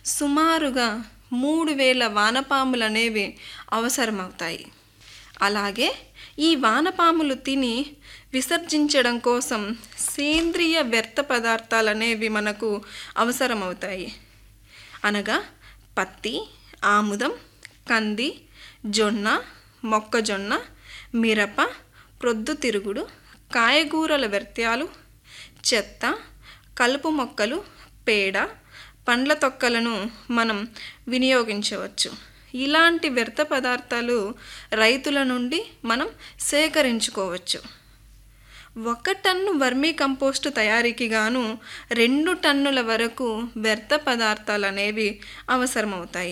సుమారుగా మూడు వేల వానపాములనేవి అవసరమవుతాయి అలాగే ఈ వానపాములు తిని విసర్జించడం కోసం సేంద్రియ వ్యర్థ పదార్థాలు అనేవి మనకు అవసరమవుతాయి అనగా పత్తి ఆముదం కంది జొన్న మొక్కజొన్న మిరప ప్రొద్దుతిరుగుడు కాయగూరల వ్యర్థాలు చెత్త కలుపు మొక్కలు పేడ పండ్ల తొక్కలను మనం వినియోగించవచ్చు ఇలాంటి వ్యర్థ పదార్థాలు రైతుల నుండి మనం సేకరించుకోవచ్చు ఒక టన్ను వర్మీ కంపోస్ట్ తయారీకి గాను రెండు టన్నుల వరకు వ్యర్థ పదార్థాలు అనేవి అవసరమవుతాయి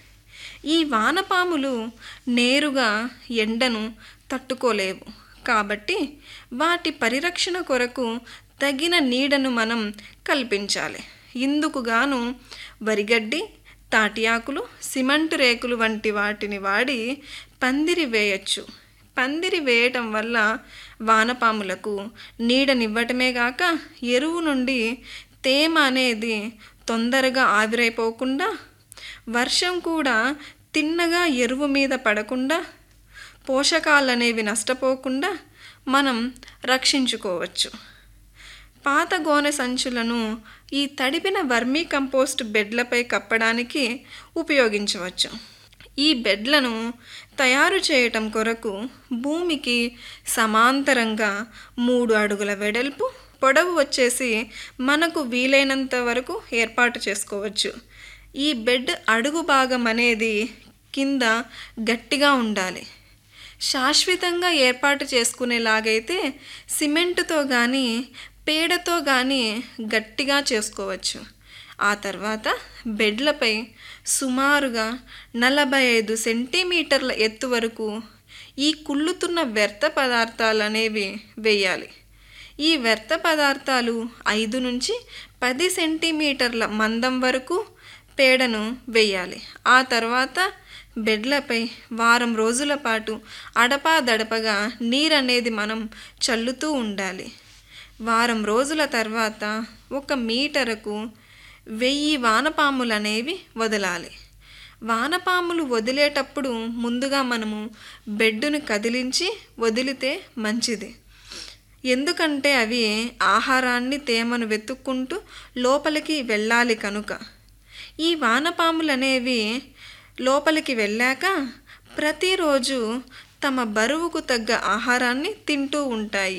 ఈ వానపాములు నేరుగా ఎండను తట్టుకోలేవు కాబట్టి వాటి పరిరక్షణ కొరకు తగిన నీడను మనం కల్పించాలి ఇందుకు గాను వరిగడ్డి తాటి ఆకులు సిమెంట్ రేకులు వంటి వాటిని వాడి పందిరి వేయచ్చు పందిరి వేయటం వల్ల వానపాములకు నీడనివ్వటమే కాక ఎరువు నుండి తేమ అనేది తొందరగా ఆవిరైపోకుండా వర్షం కూడా తిన్నగా ఎరువు మీద పడకుండా పోషకాలు అనేవి నష్టపోకుండా మనం రక్షించుకోవచ్చు పాత గోనె సంచులను ఈ తడిపిన వర్మీ కంపోస్ట్ బెడ్లపై కప్పడానికి ఉపయోగించవచ్చు ఈ బెడ్లను తయారు చేయటం కొరకు భూమికి సమాంతరంగా మూడు అడుగుల వెడల్పు పొడవు వచ్చేసి మనకు వీలైనంత వరకు ఏర్పాటు చేసుకోవచ్చు ఈ బెడ్ అడుగు భాగం అనేది కింద గట్టిగా ఉండాలి శాశ్వతంగా ఏర్పాటు చేసుకునేలాగైతే సిమెంటుతో కానీ పేడతో కానీ గట్టిగా చేసుకోవచ్చు ఆ తర్వాత బెడ్లపై సుమారుగా నలభై ఐదు సెంటీమీటర్ల ఎత్తు వరకు ఈ కుళ్ళుతున్న వ్యర్థ పదార్థాలు అనేవి వేయాలి ఈ వ్యర్థ పదార్థాలు ఐదు నుంచి పది సెంటీమీటర్ల మందం వరకు పేడను వేయాలి ఆ తర్వాత బెడ్లపై వారం రోజుల పాటు అడపా దడపగా నీరనేది మనం చల్లుతూ ఉండాలి వారం రోజుల తర్వాత ఒక మీటరకు వెయ్యి వానపాములు అనేవి వదలాలి వానపాములు వదిలేటప్పుడు ముందుగా మనము బెడ్డును కదిలించి వదిలితే మంచిది ఎందుకంటే అవి ఆహారాన్ని తేమను వెతుక్కుంటూ లోపలికి వెళ్ళాలి కనుక ఈ వానపాములు అనేవి లోపలికి వెళ్ళాక ప్రతిరోజు తమ బరువుకు తగ్గ ఆహారాన్ని తింటూ ఉంటాయి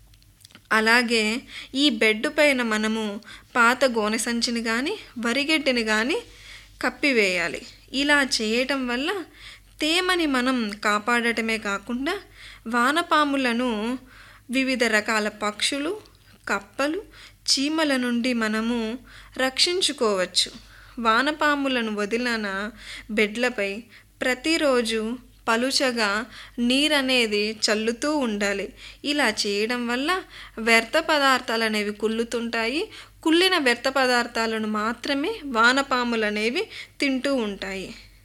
అలాగే ఈ బెడ్ పైన మనము పాత గోనె సంచిని కానీ వరిగడ్డిని కానీ కప్పివేయాలి ఇలా చేయటం వల్ల తేమని మనం కాపాడటమే కాకుండా వానపాములను వివిధ రకాల పక్షులు కప్పలు చీమల నుండి మనము రక్షించుకోవచ్చు వానపాములను వదిలిన బెడ్లపై ప్రతిరోజు పలుచగా నీరనేది చల్లుతూ ఉండాలి ఇలా చేయడం వల్ల వ్యర్థ పదార్థాలు అనేవి కుళ్ళుతుంటాయి కుళ్ళిన వ్యర్థ పదార్థాలను మాత్రమే వానపాములు అనేవి తింటూ ఉంటాయి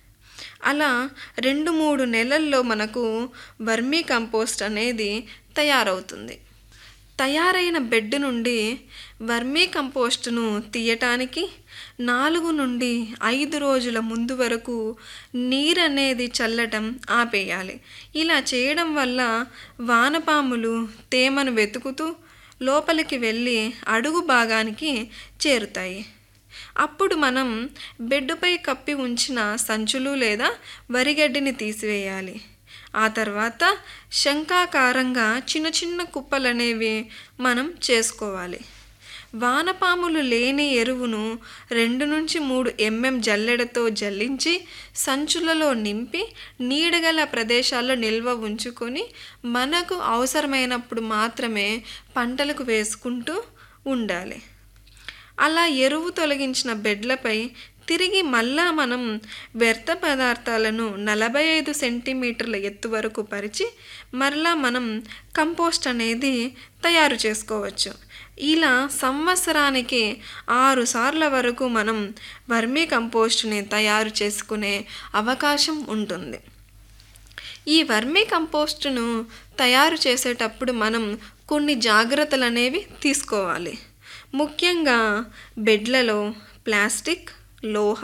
అలా రెండు మూడు నెలల్లో మనకు వర్మీ కంపోస్ట్ అనేది తయారవుతుంది తయారైన బెడ్ నుండి వర్మీ కంపోస్టును తీయటానికి నాలుగు నుండి ఐదు రోజుల ముందు వరకు నీరు అనేది చల్లటం ఆపేయాలి ఇలా చేయడం వల్ల వానపాములు తేమను వెతుకుతూ లోపలికి వెళ్ళి అడుగు భాగానికి చేరుతాయి అప్పుడు మనం బెడ్డుపై కప్పి ఉంచిన సంచులు లేదా వరిగడ్డిని తీసివేయాలి ఆ తర్వాత శంఖాకారంగా చిన్న చిన్న కుప్పలు అనేవి మనం చేసుకోవాలి వానపాములు లేని ఎరువును రెండు నుంచి మూడు ఎంఎం జల్లెడతో జల్లించి సంచులలో నింపి నీడగల ప్రదేశాల్లో నిల్వ ఉంచుకొని మనకు అవసరమైనప్పుడు మాత్రమే పంటలకు వేసుకుంటూ ఉండాలి అలా ఎరువు తొలగించిన బెడ్లపై తిరిగి మళ్ళా మనం వ్యర్థ పదార్థాలను నలభై ఐదు సెంటీమీటర్ల ఎత్తు వరకు పరిచి మరలా మనం కంపోస్ట్ అనేది తయారు చేసుకోవచ్చు ఇలా సంవత్సరానికి ఆరు సార్ల వరకు మనం వర్మీ కంపోస్ట్ని తయారు చేసుకునే అవకాశం ఉంటుంది ఈ వర్మీ కంపోస్టును తయారు చేసేటప్పుడు మనం కొన్ని జాగ్రత్తలు అనేవి తీసుకోవాలి ముఖ్యంగా బెడ్లలో ప్లాస్టిక్ లోహ